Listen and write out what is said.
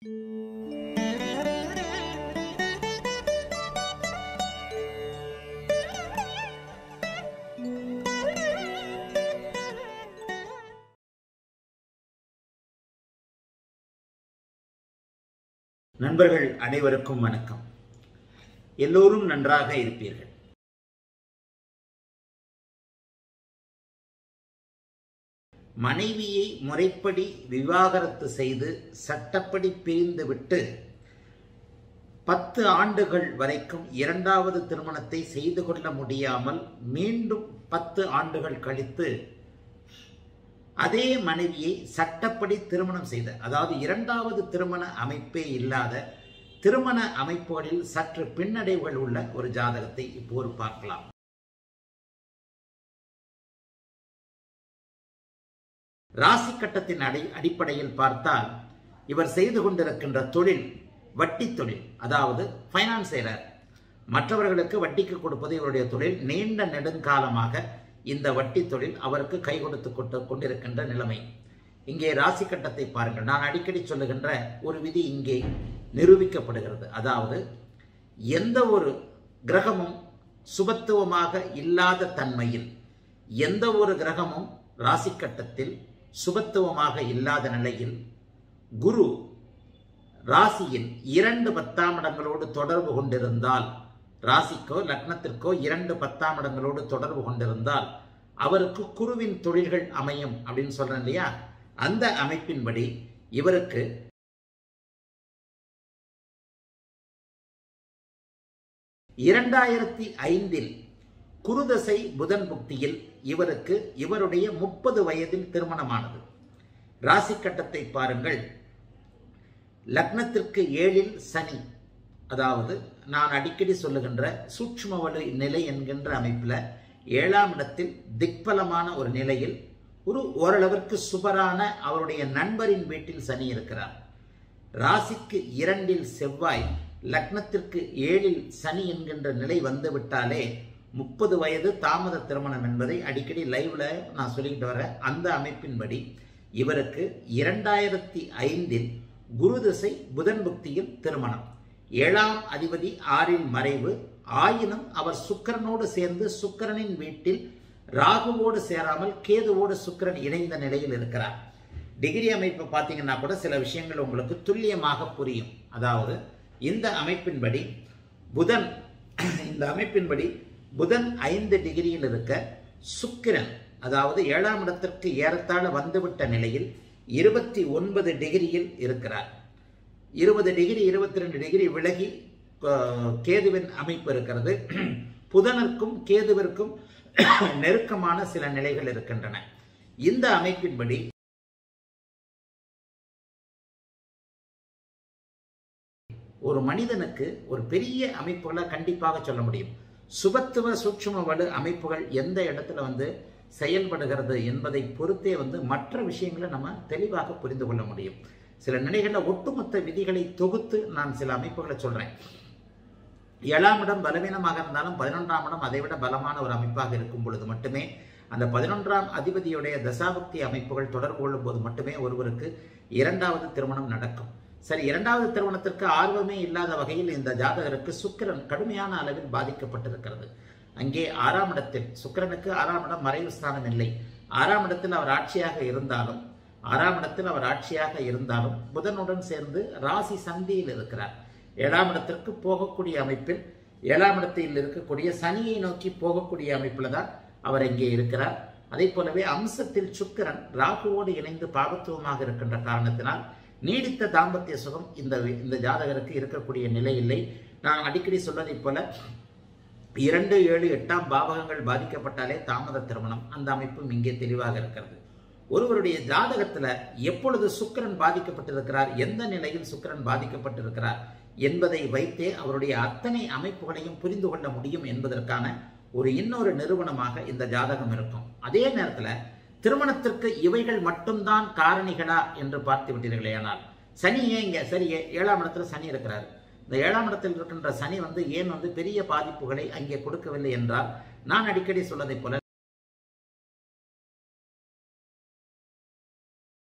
நண்பர்கள் அனைவருக்கும் வணக்கம் எல்லோரும் நன்றாக இருப்பீர்கள் மனைவியை முறைப்படி விவாகரத்து செய்து சட்டப்படி பிரிந்துவிட்டு பத்து ஆண்டுகள் வரைக்கும் இரண்டாவது திருமணத்தை செய்து கொள்ள முடியாமல் மீண்டும் பத்து ஆண்டுகள் கழித்து அதே மனைவியை சட்டப்படி திருமணம் செய்த அதாவது இரண்டாவது திருமண அமைப்பே இல்லாத திருமண அமைப்புகளில் சற்று பின்னடைவுகள் உள்ள ஒரு ஜாதகத்தை இப்போது பார்க்கலாம் ராசி கட்டத்தின் அடி அடிப்படையில் பார்த்தால் இவர் செய்து கொண்டிருக்கின்ற தொழில் வட்டி தொழில் அதாவது ஃபைனான்ஸ் செய்கிறார் மற்றவர்களுக்கு வட்டிக்கு கொடுப்பது இவருடைய தொழில் நீண்ட நெடுங்காலமாக இந்த வட்டி தொழில் அவருக்கு கை கொடுத்து கொண்டு கொண்டிருக்கின்ற நிலைமை இங்கே ராசி கட்டத்தை பாருங்கள் நான் அடிக்கடி சொல்லுகின்ற ஒரு விதி இங்கே நிரூபிக்கப்படுகிறது அதாவது எந்த ஒரு கிரகமும் சுபத்துவமாக இல்லாத தன்மையில் எந்த ஒரு கிரகமும் ராசி கட்டத்தில் சுபத்துவமாக இல்லாத நிலையில் குரு ராசியின் இரண்டு பத்தாம் இடங்களோடு தொடர்பு கொண்டிருந்தால் ராசிக்கோ லக்னத்திற்கோ இரண்டு பத்தாம் இடங்களோடு தொடர்பு கொண்டிருந்தால் அவருக்கு குருவின் தொழில்கள் அமையும் அப்படின்னு சொல்றேன் இல்லையா அந்த அமைப்பின்படி இவருக்கு இரண்டாயிரத்தி ஐந்தில் குருதசை புதன் புக்தியில் இவருக்கு இவருடைய முப்பது வயதில் திருமணமானது ராசி கட்டத்தை பாருங்கள் லக்னத்திற்கு ஏழில் சனி அதாவது நான் அடிக்கடி சொல்லுகின்ற சூட்சும வலு நிலை என்கின்ற அமைப்பில் ஏழாம் இடத்தில் திக்பலமான ஒரு நிலையில் ஒரு ஓரளவிற்கு சுபரான அவருடைய நண்பரின் வீட்டில் சனி இருக்கிறார் ராசிக்கு இரண்டில் செவ்வாய் லக்னத்திற்கு ஏழில் சனி என்கின்ற நிலை வந்துவிட்டாலே முப்பது வயது தாமத திருமணம் என்பதை அடிக்கடி லைவ்ல நான் சொல்லிக்கிட்டு வரேன் அந்த அமைப்பின்படி இவருக்கு இரண்டாயிரத்தி ஐந்தில் குரு திசை புதன் புக்தியில் திருமணம் ஏழாம் அதிபதி ஆறில் மறைவு ஆயினும் அவர் சுக்கரனோடு சேர்ந்து சுக்கரனின் வீட்டில் ராகுவோடு சேராமல் கேதுவோடு சுக்கரன் இணைந்த நிலையில் இருக்கிறார் டிகிரி அமைப்பு பார்த்தீங்கன்னா கூட சில விஷயங்கள் உங்களுக்கு துல்லியமாக புரியும் அதாவது இந்த அமைப்பின்படி புதன் இந்த அமைப்பின்படி புதன் ஐந்து டிகிரியில் இருக்க சுக்கிரன் அதாவது ஏழாம் இடத்திற்கு ஏறத்தாழ வந்துவிட்ட நிலையில் இருபத்தி ஒன்பது டிகிரியில் இருக்கிறார் இருபது டிகிரி இருபத்தி ரெண்டு டிகிரி விலகி கேதுவின் அமைப்பு இருக்கிறது புதனுக்கும் கேதுவிற்கும் நெருக்கமான சில நிலைகள் இருக்கின்றன இந்த அமைப்பின்படி ஒரு மனிதனுக்கு ஒரு பெரிய அமைப்புகளை கண்டிப்பாக சொல்ல முடியும் சுபத்துவ சூட்சும வலு அமைப்புகள் எந்த இடத்துல வந்து செயல்படுகிறது என்பதை பொறுத்தே வந்து மற்ற விஷயங்களை நம்ம தெளிவாக புரிந்து கொள்ள முடியும் சில நிலைகளில் ஒட்டுமொத்த விதிகளை தொகுத்து நான் சில அமைப்புகளை சொல்றேன் ஏழாம் இடம் பலவீனமாக இருந்தாலும் பதினொன்றாம் இடம் அதை விட பலமான ஒரு அமைப்பாக இருக்கும் பொழுது மட்டுமே அந்த பதினொன்றாம் அதிபதியுடைய தசாபக்தி அமைப்புகள் தொடர்பு கொள்ளும் போது மட்டுமே ஒருவருக்கு இரண்டாவது திருமணம் நடக்கும் சரி இரண்டாவது திருமணத்திற்கு ஆர்வமே இல்லாத வகையில் இந்த ஜாதகருக்கு சுக்கிரன் கடுமையான அளவில் பாதிக்கப்பட்டிருக்கிறது அங்கே ஆறாம் இடத்தில் சுக்கிரனுக்கு ஆறாம் இடம் மறைவு ஸ்தானம் இல்லை ஆறாம் இடத்தில் அவர் ஆட்சியாக இருந்தாலும் ஆறாம் இடத்தில் அவர் ஆட்சியாக இருந்தாலும் புதனுடன் சேர்ந்து ராசி சந்தியில் இருக்கிறார் ஏழாம் இடத்திற்கு போகக்கூடிய அமைப்பில் ஏழாம் இடத்தில் இருக்கக்கூடிய சனியை நோக்கி போகக்கூடிய அமைப்பில் தான் அவர் இங்கே இருக்கிறார் அதே போலவே அம்சத்தில் சுக்கிரன் ராகுவோடு இணைந்து பாபத்துவமாக இருக்கின்ற காரணத்தினால் நீடித்த தாம்பத்திய சுகம் இந்த இந்த ஜாதகருக்கு இருக்கக்கூடிய நிலை இல்லை நான் அடிக்கடி சொல்வதைப் போல இரண்டு ஏழு எட்டாம் பாவகங்கள் பாதிக்கப்பட்டாலே தாமத திருமணம் அந்த அமைப்பும் இங்கே தெளிவாக இருக்கிறது ஒருவருடைய ஜாதகத்துல எப்பொழுது சுக்கரன் பாதிக்கப்பட்டிருக்கிறார் எந்த நிலையில் சுக்கரன் பாதிக்கப்பட்டிருக்கிறார் என்பதை வைத்தே அவருடைய அத்தனை அமைப்புகளையும் புரிந்து கொள்ள முடியும் என்பதற்கான ஒரு இன்னொரு நிறுவனமாக இந்த ஜாதகம் இருக்கும் அதே நேரத்துல திருமணத்திற்கு இவைகள் மட்டும்தான் காரணிகளா என்று பார்த்து விட்டீர்களே ஆனால் சனி ஏன் இங்க சரி ஏழாம் இடத்துல சனி இருக்கிறார் இந்த ஏழாம் இடத்தில் இருக்கின்ற சனி வந்து ஏன் வந்து பெரிய பாதிப்புகளை அங்கே கொடுக்கவில்லை என்றால் நான் அடிக்கடி சொல்வதைப் போல